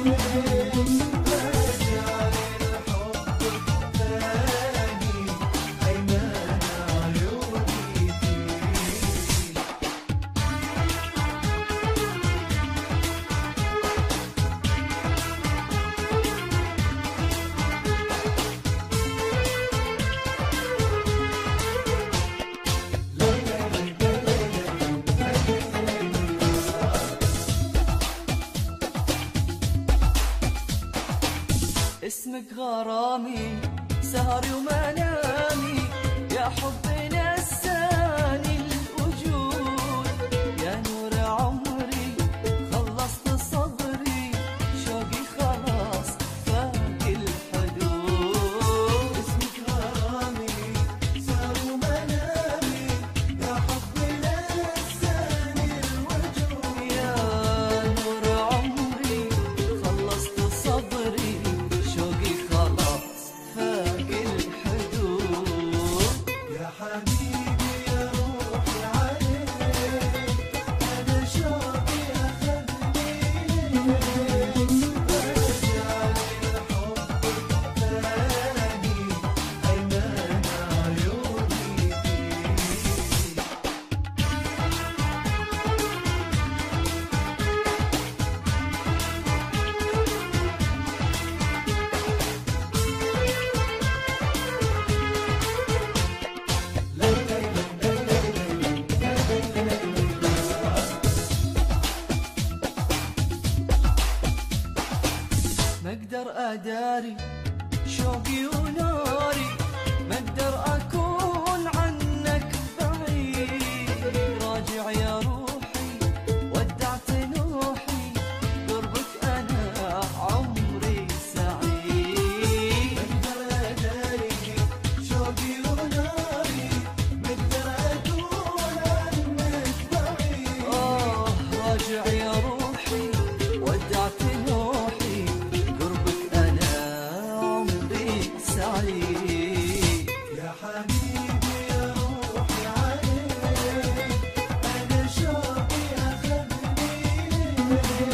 اسمك غرامي سهري ومنامي يا حبي نساني الوجود يا نور عمري خلصت صبري شوقي خلاص فاق الحدود اسمك غرامي سهر ومنامي يا حبي لساني الوجود يا نور عمري خلصت صبري شوقي خلاص فاق الحدود يا حبيبي يا روحي عليك أنا شوقي أخذني رجع الحب الثاني أيمن عيوني فيك ما اقدر اداري شوقي وناري ما اقدر اكون عنك بعيد راجع يا روحي ودعت نوحي قربك انا عمري سعيد مقدر أداري شوقي وناري مقدر أكون عنك بعيد آه راجع يا روحي ودعت نوحي قربك أنا عمري سعيد يا حبيبي يا روحي عليك أنا شوقي أخذني